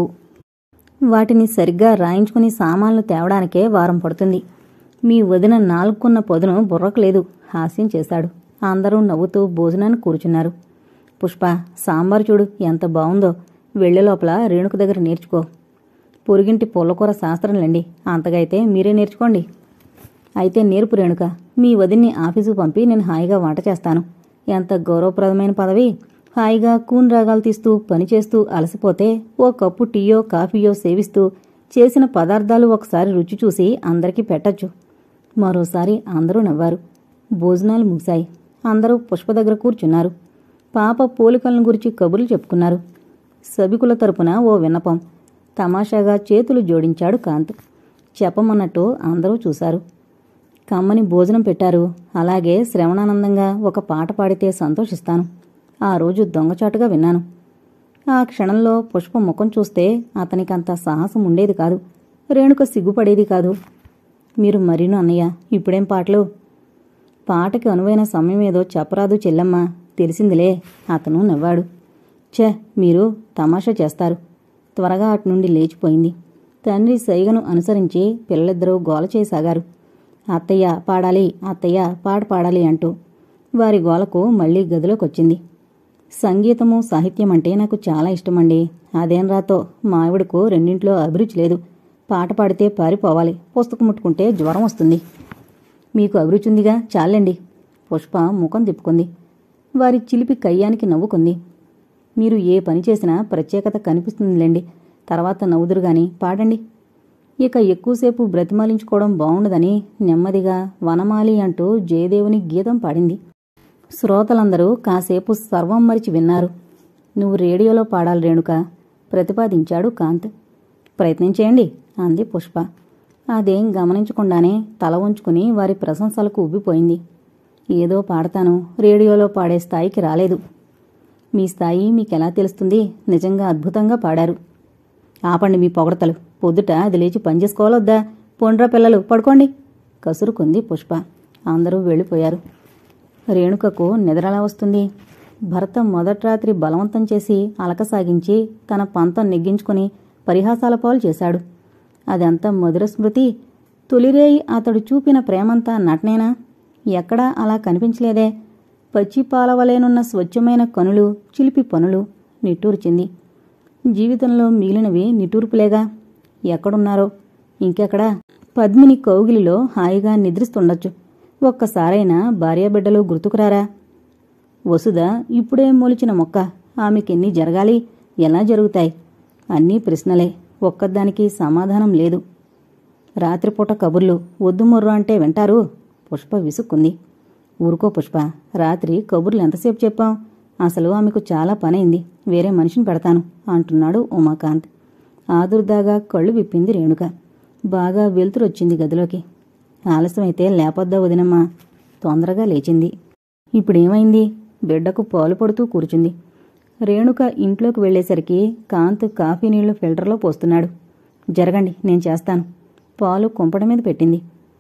వాటిని సరిగ్గా రాయించుకుని సామాన్లు తేవడానికే వారం పడుతుంది మీ వదిన నాలుగుకున్న పొదను బుర్రకు లేదు హాస్యం చేశాడు అందరూ నవ్వుతూ భోజనాన్ని కూర్చున్నారు పుష్ప సాంబారు చూడు ఎంత బావుందో వెళ్ళే లోపల రేణుక దగ్గర నేర్చుకో పొరుగింటి పుల్లకూర శాస్త్రంలండి అంతగా అయితే మీరే నేర్చుకోండి అయితే నేర్పు రేణుక మీ వదిన్ని ఆఫీసుకు పంపి నేను హాయిగా వంట చేస్తాను ఎంత గౌరవప్రదమైన పదవి హాయిగా కూన్ రాగాలు తీస్తూ పనిచేస్తూ అలసిపోతే ఓ కప్పు టీయో కాఫీయో సేవిస్తూ చేసిన పదార్థాలు ఒకసారి రుచి చూసి అందరికీ పెట్టచ్చు మరోసారి అందరూ నవ్వారు భోజనాలు ముగిశాయి అందరూ పుష్ప దగ్గర కూర్చున్నారు పాప పోలికలను గురించి కబుర్లు చెప్పుకున్నారు సభికుల తరపున ఓ విన్నపం తమాషాగా చేతులు జోడించాడు కాంత్ చెప్పమన్నట్టు అందరూ చూశారు కమ్మని భోజనం పెట్టారు అలాగే శ్రవణానందంగా ఒక పాట పాడితే సంతోషిస్తాను ఆ రోజు దొంగచాటుగా విన్నాను ఆ క్షణంలో పుష్ప ముఖం చూస్తే అతనికంత సాహసం ఉండేది కాదు రేణుక సిగ్గుపడేది కాదు మీరు మరీను అన్నయ్య ఇప్పుడేం పాటలు పాటకి అనువైన సమయం ఏదో చెప్పరాదు చెల్లమ్మ తెలిసిందిలే అతను నవ్వాడు ఛే మీరు తమాషా చేస్తారు త్వరగా అటు నుండి లేచిపోయింది తండ్రి సైగను అనుసరించి పిల్లలిద్దరూ గోల చేయసాగారు అత్తయ్య పాడాలి అత్తయ్య పాట పాడాలి అంటూ వారి గోలకు మళ్లీ గదిలోకొచ్చింది సంగీతము సాహిత్యం అంటే నాకు చాలా ఇష్టమండి అదేం రాతో మావిడకు రెండింట్లో అభిరుచి లేదు పాట పాడితే పారిపోవాలి పుస్తకం ముట్టుకుంటే జ్వరం వస్తుంది మీకు అభిరుచి ఉందిగా చాలండి పుష్ప ముఖం తిప్పుకుంది వారి చిలిపి కయ్యానికి నవ్వుకుంది మీరు ఏ పని చేసినా ప్రత్యేకత కనిపిస్తుందిలేండి తర్వాత నవ్వుదురు గాని పాడండి ఇక ఎక్కువసేపు బ్రతిమాలించుకోవడం బావుండదని నెమ్మదిగా వనమాలి అంటూ జయదేవుని గీతం పాడింది శ్రోతలందరూ కాసేపు సర్వం మరిచి విన్నారు నువ్వు రేడియోలో పాడాలి రేణుక ప్రతిపాదించాడు కాంత్ ప్రయత్నం చేయండి అంది పుష్ప అదేం గమనించకుండానే తల ఉంచుకుని వారి ప్రశంసలకు ఉబ్బిపోయింది ఏదో పాడతాను రేడియోలో పాడే స్థాయికి రాలేదు మీ స్థాయి మీకెలా తెలుస్తుంది నిజంగా అద్భుతంగా పాడారు ఆపండి మీ పొగడతలు పొద్దుట అది లేచి పనిచేసుకోవాలొద్దా పొండ్రా పిల్లలు పడుకోండి కసురుకుంది పుష్ప అందరూ వెళ్ళిపోయారు రేణుకకు నిద్రలా వస్తుంది భర్త మొదటి రాత్రి బలవంతం చేసి అలకసాగించి తన పంతం నెగ్గించుకుని పరిహాసాల పాలు చేశాడు అదంతా మధుర స్మృతి తొలిరేయి అతడు చూపిన ప్రేమంతా నటనేనా ఎక్కడా అలా కనిపించలేదే పచ్చి పాలవలేనున్న స్వచ్ఛమైన కనులు చిలిపి పనులు నిట్టూర్చింది జీవితంలో మిగిలినవి నిట్టూర్పులేగా ఎక్కడున్నారో ఇంకెక్కడా పద్మిని కౌగిలిలో హాయిగా నిద్రిస్తుండొచ్చు ఒక్కసారైనా భార్యాబిడ్డలు గుర్తుకురారా వసుధ ఇప్పుడే మొలిచిన మొక్క ఆమెకెన్ని జరగాలి ఎలా జరుగుతాయి అన్నీ ప్రశ్నలే ఒక్కదానికి సమాధానం లేదు రాత్రిపూట కబుర్లు వద్దు మొర్రు అంటే వింటారు పుష్ప విసుక్కుంది ఊరుకో పుష్ప రాత్రి కబుర్లు ఎంతసేపు చెప్పాం అసలు ఆమెకు చాలా పనైంది వేరే మనిషిని పెడతాను అంటున్నాడు ఉమాకాంత్ ఆదుర్దాగా కళ్ళు విప్పింది రేణుక బాగా వెలుతురొచ్చింది గదిలోకి ఆలస్యమైతే లేపొద్దా వదినమ్మా తొందరగా లేచింది ఇప్పుడేమైంది బిడ్డకు పాలు పడుతూ కూర్చుంది రేణుక ఇంట్లోకి వెళ్లేసరికి కాంత్ కాఫీ నీళ్లు ఫిల్టర్లో పోస్తున్నాడు జరగండి నేను చేస్తాను పాలు కుంపట మీద పెట్టింది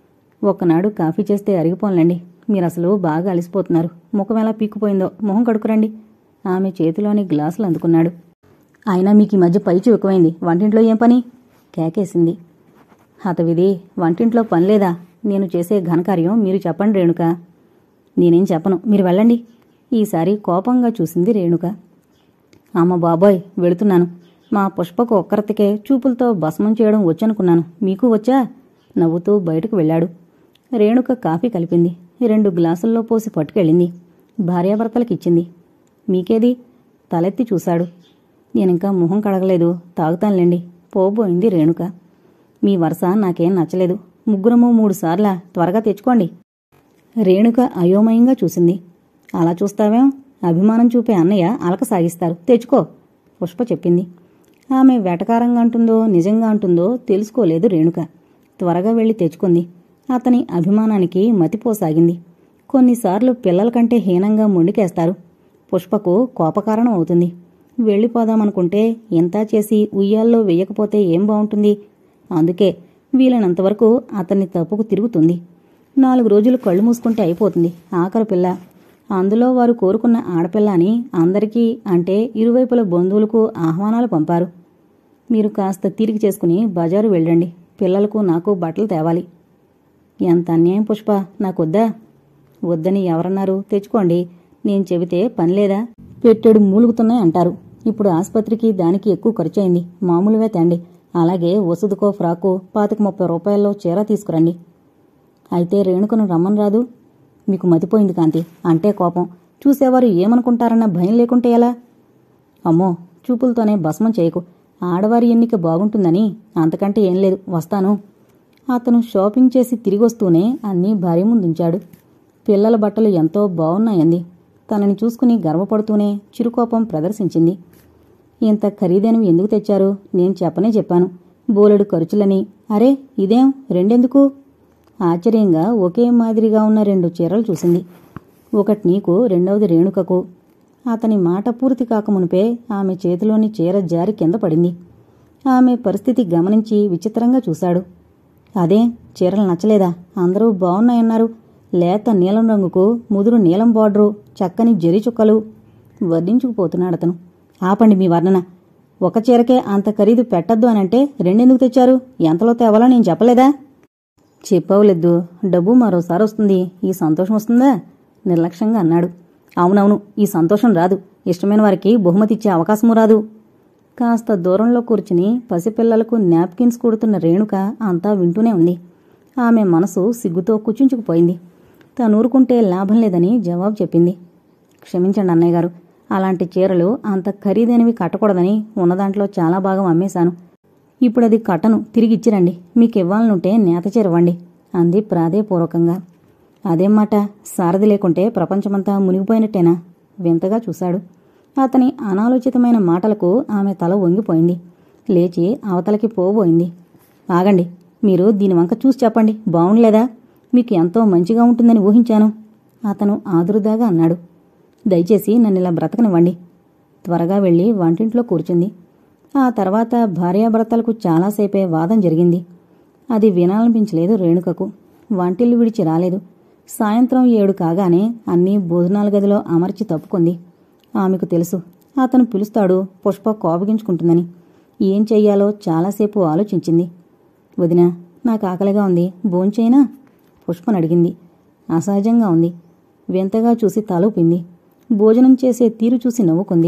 ఒకనాడు కాఫీ చేస్తే అరిగిపోన్లండి మీరసలు బాగా అలసిపోతున్నారు ముఖం ఎలా పీక్కుపోయిందో మొహం కడుకురండి ఆమె చేతిలోని గ్లాసులు అందుకున్నాడు అయినా మీకు ఈ మధ్య పైచి ఎక్కువైంది వంటింట్లో ఏం పని కేకేసింది హతవిధి వంటింట్లో పని లేదా నేను చేసే ఘనకార్యం మీరు చెప్పండి రేణుక నేనేం చెప్పను మీరు వెళ్ళండి ఈసారి కోపంగా చూసింది రేణుక అమ్మ బాబోయ్ వెళుతున్నాను మా పుష్పకు ఒక్కరితికే చూపులతో భస్మం చేయడం వచ్చనుకున్నాను మీకు వచ్చా నవ్వుతూ బయటకు వెళ్ళాడు రేణుక కాఫీ కలిపింది రెండు గ్లాసుల్లో పోసి పట్టుకెళ్ళింది భార్యాభర్తలకిచ్చింది మీకేది తలెత్తి చూశాడు నేనింకా మొహం కడగలేదు తాగుతానులేండి పోబోయింది రేణుక మీ వరుస నాకేం నచ్చలేదు ముగ్గురము మూడు సార్లా త్వరగా తెచ్చుకోండి రేణుక అయోమయంగా చూసింది అలా చూస్తావేం అభిమానం చూపే అన్నయ్య అలక సాగిస్తారు తెచ్చుకో పుష్ప చెప్పింది ఆమె వెటకారంగా అంటుందో నిజంగా అంటుందో తెలుసుకోలేదు రేణుక త్వరగా వెళ్లి తెచ్చుకుంది అతని అభిమానానికి మతిపోసాగింది కొన్నిసార్లు పిల్లల కంటే హీనంగా మొండికేస్తారు పుష్పకు కోపకారణం అవుతుంది వెళ్ళిపోదామనుకుంటే ఇంతా చేసి ఉయ్యాల్లో వెయ్యకపోతే ఏం బావుంటుంది అందుకే వీలైనంతవరకు అతన్ని తప్పుకు తిరుగుతుంది నాలుగు రోజులు కళ్ళు మూసుకుంటే అయిపోతుంది ఆఖరు పిల్ల అందులో వారు కోరుకున్న ఆడపిల్ల అని అందరికీ అంటే ఇరువైపుల బంధువులకు ఆహ్వానాలు పంపారు మీరు కాస్త తీరిక చేసుకుని బజారు వెళ్ళండి పిల్లలకు నాకు బట్టలు తేవాలి ఎంత అన్యాయం పుష్ప నాకొద్దా వద్దని ఎవరన్నారు తెచ్చుకోండి నేను చెబితే పని లేదా పెట్టెడు మూలుగుతున్నాయి అంటారు ఇప్పుడు ఆసుపత్రికి దానికి ఎక్కువ ఖర్చయింది మామూలువే తేండి అలాగే వసుదుకో ఫ్రాకు పాతిక ముప్పై రూపాయల్లో చీర తీసుకురండి అయితే రేణుకను రమ్మని రాదు మీకు మతిపోయింది కాంతి అంటే కోపం చూసేవారు ఏమనుకుంటారన్న భయం లేకుంటే ఎలా అమ్మో చూపులతోనే భస్మం చేయకు ఆడవారి ఎన్నిక బాగుంటుందని అంతకంటే ఏం లేదు వస్తాను అతను షాపింగ్ చేసి తిరిగొస్తూనే అన్నీ భార్య ముందుంచాడు పిల్లల బట్టలు ఎంతో బాగున్నాయంది తనని చూసుకుని గర్వపడుతూనే చిరుకోపం ప్రదర్శించింది ఇంత ఖరీదైనవి ఎందుకు తెచ్చారు నేను చెప్పనే చెప్పాను బోలెడు ఖర్చులని అరే ఇదేం రెండెందుకు ఆశ్చర్యంగా ఒకే మాదిరిగా ఉన్న రెండు చీరలు చూసింది ఒకటి నీకు రెండవది రేణుకకు అతని మాట పూర్తి కాకమునిపే ఆమె చేతిలోని చీర జారి కింద పడింది ఆమె పరిస్థితి గమనించి విచిత్రంగా చూశాడు అదే చీరలు నచ్చలేదా అందరూ బాగున్నాయన్నారు లేత నీలం రంగుకు ముదురు నీలం బార్డరు చక్కని జరి చుక్కలు వర్ణించుకుపోతున్నాడు అతను ఆపండి మీ వర్ణన ఒక చీరకే అంత ఖరీదు పెట్టద్దు అనంటే రెండెందుకు తెచ్చారు ఎంతలో తేవాలో నేను చెప్పలేదా చెప్పవలేదు డబ్బు మరోసారి వస్తుంది ఈ సంతోషం వస్తుందా నిర్లక్ష్యంగా అన్నాడు అవునవును ఈ సంతోషం రాదు ఇష్టమైన వారికి బహుమతి ఇచ్చే అవకాశము రాదు కాస్త దూరంలో కూర్చుని పసిపిల్లలకు నాప్కిన్స్ కుడుతున్న రేణుక అంతా వింటూనే ఉంది ఆమె మనసు సిగ్గుతో కుచించుకుపోయింది తానూరుకుంటే లాభం లేదని జవాబు చెప్పింది క్షమించండి అన్నయ్య గారు అలాంటి చీరలు అంత ఖరీదైనవి కట్టకూడదని ఉన్నదాంట్లో చాలా భాగం అమ్మేశాను ఇప్పుడు అది కట్టను తిరిగి ఇచ్చిరండి మీకు ఇవ్వాలనుంటే నేత చీర ఇవ్వండి అంది ప్రాధేయపూర్వకంగా అదేం మాట సారథి లేకుంటే ప్రపంచమంతా మునిగిపోయినట్టేనా వింతగా చూశాడు అతని అనాలోచితమైన మాటలకు ఆమె తల వంగిపోయింది లేచి అవతలకి పోబోయింది ఆగండి మీరు దీని వంక చూసి చెప్పండి బావుండలేదా మీకు ఎంతో మంచిగా ఉంటుందని ఊహించాను అతను ఆదురుదాగా అన్నాడు దయచేసి నన్ను ఇలా బ్రతకనివ్వండి త్వరగా వెళ్ళి వంటింట్లో కూర్చుంది ఆ తర్వాత భార్యాభర్తలకు చాలాసేపే వాదం జరిగింది అది వినాలనిపించలేదు రేణుకకు వంటిల్లు విడిచి రాలేదు సాయంత్రం ఏడు కాగానే అన్నీ భోజనాల గదిలో అమర్చి తప్పుకుంది ఆమెకు తెలుసు అతను పిలుస్తాడు పుష్ప కోపగించుకుంటుందని ఏం చెయ్యాలో చాలాసేపు ఆలోచించింది వదినా నాకు ఆకలిగా ఉంది భోంచేయినా పుష్పను అడిగింది అసహజంగా ఉంది వింతగా చూసి తలూపింది భోజనం చేసే తీరు చూసి నవ్వుకుంది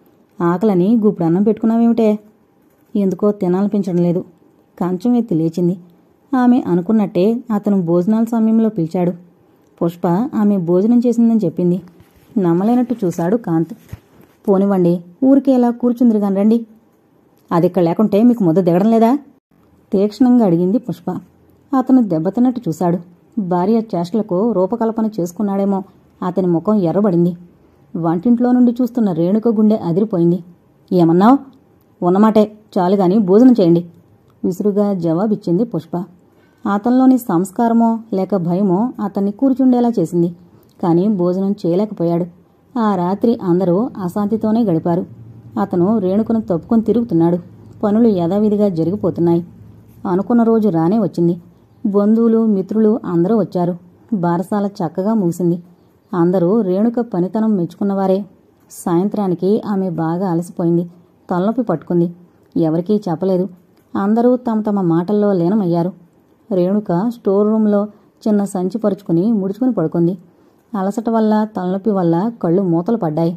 ఆకలని గుప్పుడు అన్నం పెట్టుకున్నావేమిటే ఎందుకో తినాలనిపించడం లేదు కంచం ఎత్తి లేచింది ఆమె అనుకున్నట్టే అతను భోజనాల సమయంలో పిలిచాడు పుష్ప ఆమె భోజనం చేసిందని చెప్పింది నమ్మలేనట్టు చూశాడు కాంత్ పోనివ్వండి ఊరికే ఇలా కూర్చుందిరు కాని రండి అది ఇక్కడ లేకుంటే మీకు ముద్ద దిగడం లేదా తీక్షణంగా అడిగింది పుష్ప అతను దెబ్బతిన్నట్టు చూశాడు భార్య చేష్టలకు రూపకల్పన చేసుకున్నాడేమో అతని ముఖం ఎర్రబడింది వంటింట్లో నుండి చూస్తున్న రేణుక గుండె అదిరిపోయింది ఏమన్నావ్ ఉన్నమాటే చాలుగాని భోజనం చేయండి విసురుగా జవాబిచ్చింది పుష్ప అతనిలోని సంస్కారమో లేక భయమో అతన్ని కూర్చుండేలా చేసింది కాని భోజనం చేయలేకపోయాడు ఆ రాత్రి అందరూ అశాంతితోనే గడిపారు అతను రేణుకను తప్పుకొని తిరుగుతున్నాడు పనులు యథావిధిగా జరిగిపోతున్నాయి అనుకున్న రోజు రానే వచ్చింది బంధువులు మిత్రులు అందరూ వచ్చారు బారసాల చక్కగా ముగిసింది అందరూ రేణుక పనితనం మెచ్చుకున్నవారే సాయంత్రానికి ఆమె బాగా అలసిపోయింది తలనొప్పి పట్టుకుంది ఎవరికీ చెప్పలేదు అందరూ తమ తమ మాటల్లో లీనమయ్యారు రేణుక స్టోర్ రూంలో చిన్న సంచి పరుచుకుని ముడుచుకుని పడుకుంది అలసట వల్ల తలనొప్పి వల్ల కళ్ళు మూతలు పడ్డాయి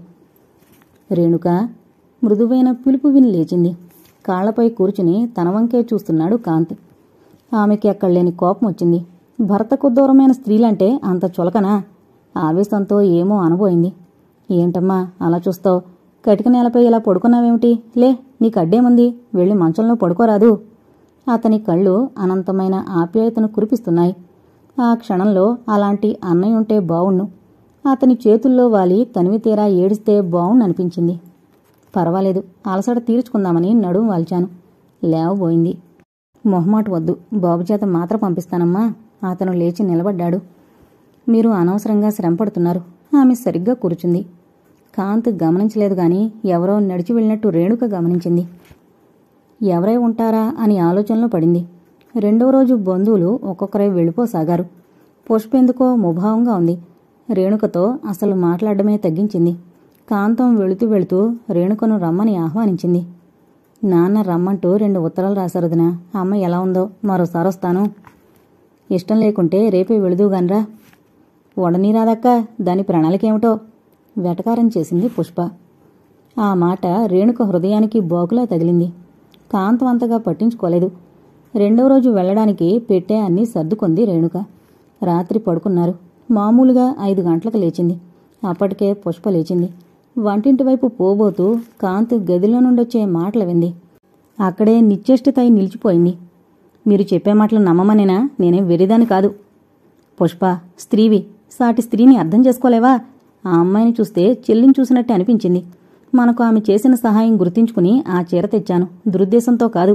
రేణుక మృదువైన పిలుపు విని లేచింది కాళ్లపై కూర్చుని తన వంకే చూస్తున్నాడు కాంత్ ఆమెకి అక్కడ లేని కోపం వచ్చింది భర్తకు దూరమైన స్త్రీలంటే అంత చులకనా ఆవేశంతో ఏమో అనబోయింది ఏంటమ్మా అలా చూస్తావు కటిక నేలపై ఇలా పడుకున్నావేమిటి లే నీకు అడ్డేముంది వెళ్ళి మంచంలో పడుకోరాదు అతని కళ్ళు అనంతమైన ఆప్యాయతను కురిపిస్తున్నాయి ఆ క్షణంలో అలాంటి అన్నయ్య ఉంటే బావుణ్ణు అతని చేతుల్లో వాలి తనివి తీరా ఏడిస్తే బావుణ్ణనిపించింది పర్వాలేదు అలసట తీర్చుకుందామని నడుం వాల్చాను లేవబోయింది మొహమాట వద్దు బాబు చేత మాత్ర పంపిస్తానమ్మా అతను లేచి నిలబడ్డాడు మీరు అనవసరంగా శ్రమపడుతున్నారు ఆమె సరిగ్గా కూర్చుంది కాంత్ గమనించలేదు గాని ఎవరో నడిచి వెళ్ళినట్టు రేణుక గమనించింది ఎవరై ఉంటారా అని ఆలోచనలో పడింది రెండో రోజు బంధువులు ఒక్కొక్కరై వెళ్ళిపోసాగారు పుష్ప ఎందుకో ముభావంగా ఉంది రేణుకతో అసలు మాట్లాడడమే తగ్గించింది కాంతం వెళుతూ వెళుతూ రేణుకను రమ్మని ఆహ్వానించింది నాన్న రమ్మంటూ రెండు ఉత్తరాలు రాశారు వదినా అమ్మ ఎలా ఉందో మరోసారి వస్తాను ఇష్టం లేకుంటే రేపే వెళుదుగానరా వడనీ రాదక్క దాని ప్రణాళిక ఏమిటో వెటకారం చేసింది పుష్ప ఆ మాట రేణుక హృదయానికి బోకులా తగిలింది కాంతం అంతగా పట్టించుకోలేదు రెండవ రోజు వెళ్ళడానికి పెట్టే అన్నీ సర్దుకుంది రేణుక రాత్రి పడుకున్నారు మామూలుగా ఐదు గంటలకు లేచింది అప్పటికే పుష్ప లేచింది వంటింటి వైపు పోబోతూ కాంతి గదిలో నుండొచ్చే మాటలు వింది అక్కడే నిశ్చేష్టితై నిలిచిపోయింది మీరు చెప్పే మాటలు నమ్మమనేనా నేనేం వెరిదాని కాదు పుష్ప స్త్రీవి సాటి స్త్రీని అర్థం చేసుకోలేవా ఆ అమ్మాయిని చూస్తే చెల్లిని చూసినట్టే అనిపించింది మనకు ఆమె చేసిన సహాయం గుర్తించుకుని ఆ చీర తెచ్చాను దురుద్దేశంతో కాదు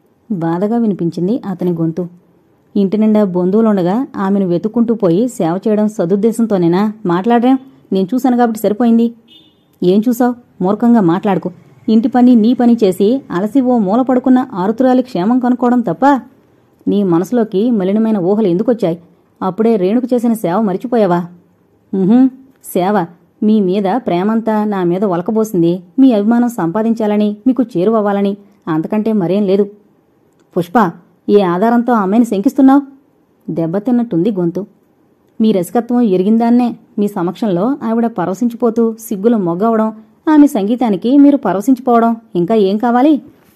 బాధగా వినిపించింది అతని గొంతు ఇంటి నిండా బంధువులుండగా ఆమెను వెతుక్కుంటూ పోయి సేవ చేయడం సదుద్దేశంతోనేనా మాట్లాడరేం నేను చూశాను కాబట్టి సరిపోయింది ఏం చూసావు మూర్ఖంగా మాట్లాడుకు ఇంటి పని నీ పని చేసి అలసి ఓ మూల పడుకున్న ఆరుతురాలి క్షేమం కనుక్కోవడం తప్ప నీ మనసులోకి మలినమైన ఊహలు ఎందుకొచ్చాయి అప్పుడే రేణుకు చేసిన సేవ మరిచిపోయావా ఉహుం, సేవ మీ మీద ప్రేమంతా నా మీద ఒలకబోసింది మీ అభిమానం సంపాదించాలని మీకు చేరువవ్వాలని అంతకంటే మరేం లేదు పుష్ప ఏ ఆధారంతో ఆ అమ్మాయిని శంకిస్తున్నావు దెబ్బతిన్నట్టుంది గొంతు మీ రసికత్వం ఎరిగిందాన్నే మీ సమక్షంలో ఆవిడ పరవశించిపోతూ సిగ్గులు మొగ్గవడం ఆమె సంగీతానికి మీరు పరవశించిపోవడం ఇంకా ఏం కావాలి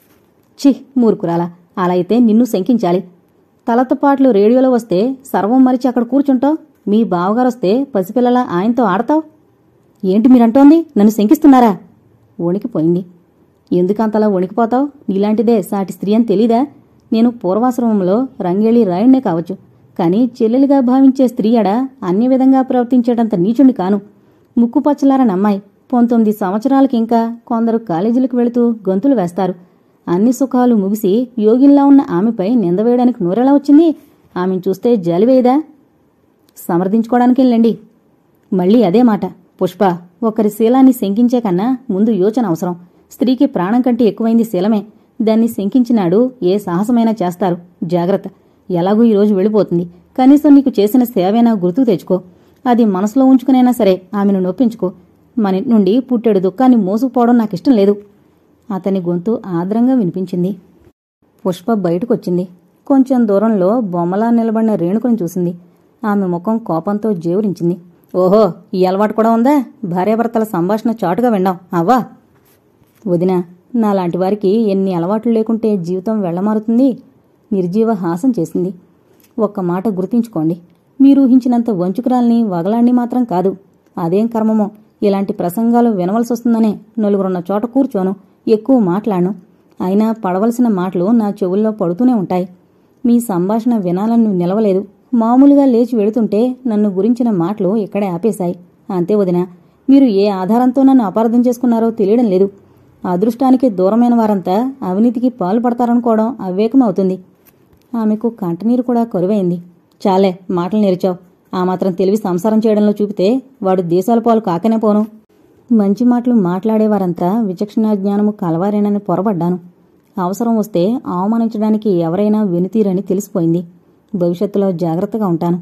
చి మూర్ఖురాలా అలా అయితే నిన్ను శంకించాలి తలతో పాటలు రేడియోలో వస్తే సర్వం మరిచి అక్కడ కూర్చుంటావు మీ బావగారొస్తే పసిపిల్లల ఆయనతో ఆడతావు ఏంటి మీరంటోంది నన్ను శంకిస్తున్నారా వణికిపోయింది ఎందుకంతలా వణికిపోతావు నీలాంటిదే సాటి స్త్రీ అని తెలీదా నేను పూర్వాశ్రమంలో రంగేళి రాయుణ్ణే కావచ్చు కానీ చెల్లెలిగా భావించే స్త్రీ అడ అన్య విధంగా ప్రవర్తించేటంత నీచుణ్ణి కాను ముక్కు పచ్చలారని అమ్మాయి పంతొమ్మిది సంవత్సరాలకి ఇంకా కొందరు కాలేజీలకు వెళుతూ గొంతులు వేస్తారు అన్ని సుఖాలు ముగిసి యోగిల్లా ఉన్న ఆమెపై నింద వేయడానికి నోరెలా వచ్చింది ఆమెను చూస్తే జలివేయదా సమర్థించుకోవడానికి వెళ్ళండి మళ్ళీ అదే మాట పుష్ప ఒకరి శీలాన్ని శంకించే కన్నా ముందు యోచన అవసరం స్త్రీకి ప్రాణం కంటే ఎక్కువైంది శీలమే దాన్ని శంకించినాడు ఏ సాహసమైనా చేస్తారు జాగ్రత్త ఎలాగూ ఈరోజు వెళ్ళిపోతుంది కనీసం నీకు చేసిన సేవైనా గుర్తుకు తెచ్చుకో అది మనసులో ఉంచుకునైనా సరే ఆమెను నొప్పించుకో మన ఇంటి నుండి పుట్టెడు దుఃఖాన్ని మోసుకుపోవడం నాకిష్టం లేదు అతని గొంతు ఆద్రంగా వినిపించింది పుష్ప బయటకొచ్చింది కొంచెం దూరంలో బొమ్మలా నిలబడిన రేణుకను చూసింది ఆమె ముఖం కోపంతో జేవురించింది ఓహో ఈ అలవాటు కూడా ఉందా భార్యాభర్తల సంభాషణ చాటుగా విన్నాం అవ్వా వదినా నాలాంటి వారికి ఎన్ని అలవాట్లు లేకుంటే జీవితం వెళ్ళమారుతుంది నిర్జీవ హాసం చేసింది ఒక్క మాట గుర్తుంచుకోండి మీరు ఊహించినంత వంచుకురాల్ని వగలాన్ని మాత్రం కాదు అదేం కర్మమో ఇలాంటి ప్రసంగాలు వినవలసి వస్తుందనే నలుగురున్న చోట కూర్చోను ఎక్కువ మాట్లాడను అయినా పడవలసిన మాటలు నా చెవుల్లో పడుతూనే ఉంటాయి మీ సంభాషణ వినాలని నిలవలేదు మామూలుగా లేచి వెళుతుంటే నన్ను గురించిన మాటలు ఇక్కడే ఆపేశాయి అంతే వదినా మీరు ఏ ఆధారంతో నన్ను అపార్థం చేసుకున్నారో తెలియడం లేదు అదృష్టానికి దూరమైన వారంతా అవినీతికి పాలు పడతారనుకోవడం అవివేకం అవుతుంది ఆమెకు కంటనీరు కూడా కరువైంది చాలే మాటలు నేర్చావు ఆ మాత్రం తెలివి సంసారం చేయడంలో చూపితే వాడు దేశాల పాలు కాకనే పోను మంచి మాటలు మాట్లాడేవారంతా విచక్షణా జ్ఞానము కలవారేనని పొరబడ్డాను అవసరం వస్తే అవమానించడానికి ఎవరైనా వెనుతీరని తెలిసిపోయింది భవిష్యత్తులో జాగ్రత్తగా ఉంటాను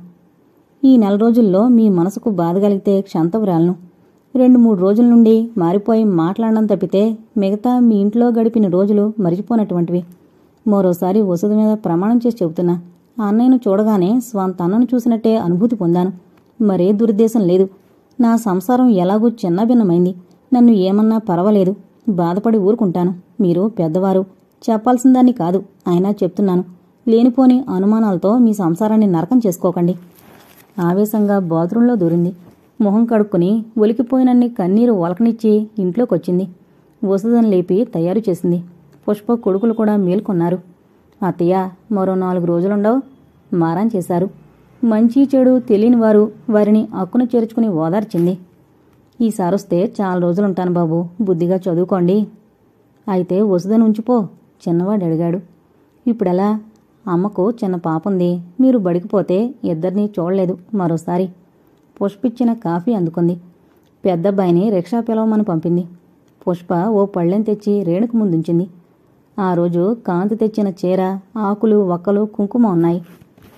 ఈ నెల రోజుల్లో మీ మనసుకు బాధ కలిగితే క్షంతవురాలను రెండు మూడు రోజుల నుండి మారిపోయి మాట్లాడడం తప్పితే మిగతా మీ ఇంట్లో గడిపిన రోజులు మరిచిపోనటువంటివి మరోసారి వసతి మీద ప్రమాణం చేసి చెబుతున్నా ఆ అన్నయ్యను చూడగానే స్వంత అన్నను చూసినట్టే అనుభూతి పొందాను మరే దురుద్దేశం లేదు నా సంసారం ఎలాగూ చిన్నభిన్నమైంది నన్ను ఏమన్నా పర్వాలేదు బాధపడి ఊరుకుంటాను మీరు పెద్దవారు చెప్పాల్సిందాన్ని కాదు అయినా చెప్తున్నాను లేనిపోని అనుమానాలతో మీ సంసారాన్ని నరకం చేసుకోకండి ఆవేశంగా బాత్రూంలో దూరింది మొహం కడుక్కుని ఒలికిపోయినన్ని కన్నీరు ఒలకనిచ్చి ఇంట్లోకొచ్చింది వసుదని లేపి తయారు చేసింది పుష్ప కొడుకులు కూడా మేల్కొన్నారు అత్తయ్య మరో నాలుగు రోజులుండవు మారాన్ చేశారు మంచి చెడు తెలియని వారు వారిని అక్కున చేర్చుకుని ఓదార్చింది ఈసారొస్తే చాలా రోజులుంటాను బాబు బుద్ధిగా చదువుకోండి అయితే వసుదని ఉంచిపో చిన్నవాడు అడిగాడు ఇప్పుడెలా అమ్మకు చిన్న పాపుంది మీరు బడికిపోతే ఇద్దరినీ చూడలేదు మరోసారి పుష్పిచ్చిన కాఫీ అందుకుంది పెద్దబ్బాయిని రిక్షా పిలవమని పంపింది పుష్ప ఓ పళ్ళెం తెచ్చి రేణుకు ముందుంచింది ఆ రోజు కాంతి తెచ్చిన చీర ఆకులు వక్కలు కుంకుమ ఉన్నాయి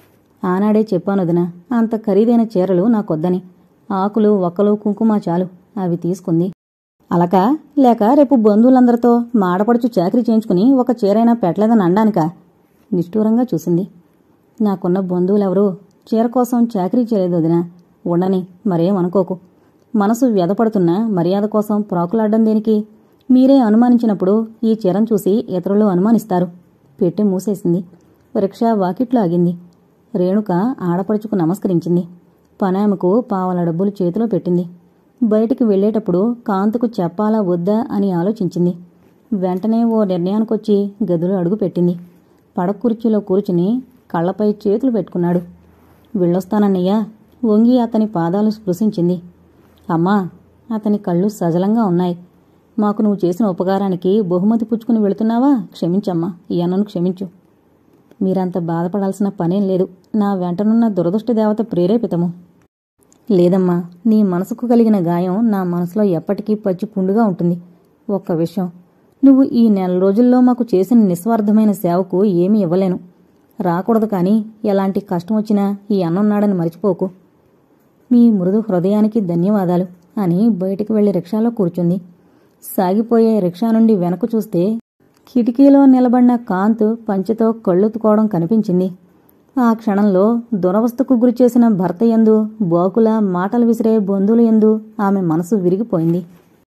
ఆనాడే చెప్పాను వదినా అంత ఖరీదైన చీరలు నాకొద్దని ఆకులు ఒక్కలు కుంకుమ చాలు అవి తీసుకుంది అలక లేక రేపు బంధువులందరితో మాడపడుచు చాకరీ చేయించుకుని ఒక చీరైనా పెట్టలేదని అనడానికా నిష్ఠూరంగా చూసింది నాకున్న బంధువులెవరూ చీర కోసం చాకరీ చేయలేదు వదినా ఉండని మరేం అనుకోకు మనసు వ్యధపడుతున్న మర్యాద కోసం ప్రాకులాడ్డం దేనికి మీరే అనుమానించినప్పుడు ఈ చీరను చూసి ఇతరులు అనుమానిస్తారు పెట్టి మూసేసింది రిక్షా వాకిట్లో ఆగింది రేణుక ఆడపడుచుకు నమస్కరించింది పనామెకు పావల డబ్బులు చేతిలో పెట్టింది బయటికి వెళ్లేటప్పుడు కాంతకు చెప్పాలా వద్దా అని ఆలోచించింది వెంటనే ఓ నిర్ణయానికొచ్చి గదిలో అడుగుపెట్టింది పడక కుర్చీలో కూర్చుని కళ్ళపై చేతులు పెట్టుకున్నాడు వెళ్ళొస్తానన్నయ్యా వంగి అతని పాదాలు స్పృశించింది అమ్మా అతని కళ్ళు సజలంగా ఉన్నాయి మాకు నువ్వు చేసిన ఉపకారానికి బహుమతి పుచ్చుకుని వెళుతున్నావా క్షమించమ్మా ఈ అన్నను క్షమించు మీరంత బాధపడాల్సిన పనేం లేదు నా వెంటనున్న దురదృష్ట దేవత ప్రేరేపితము లేదమ్మా నీ మనసుకు కలిగిన గాయం నా మనసులో ఎప్పటికీ పచ్చి పుండుగా ఉంటుంది ఒక్క విషయం నువ్వు ఈ నెల రోజుల్లో మాకు చేసిన నిస్వార్థమైన సేవకు ఏమీ ఇవ్వలేను రాకూడదు కానీ ఎలాంటి కష్టం వచ్చినా ఈ అన్నున్నాడని మర్చిపోకు మీ మృదు హృదయానికి ధన్యవాదాలు అని బయటికి వెళ్లి రిక్షాలో కూర్చుంది సాగిపోయే రిక్షా నుండి వెనక్కు చూస్తే కిటికీలో నిలబడిన కాంత్ పంచెతో కళ్ళుతుకోవడం కనిపించింది ఆ క్షణంలో దురవస్థకు గురిచేసిన భర్త యందు బోకుల మాటలు విసిరే బంధువుల యందు ఆమె మనసు విరిగిపోయింది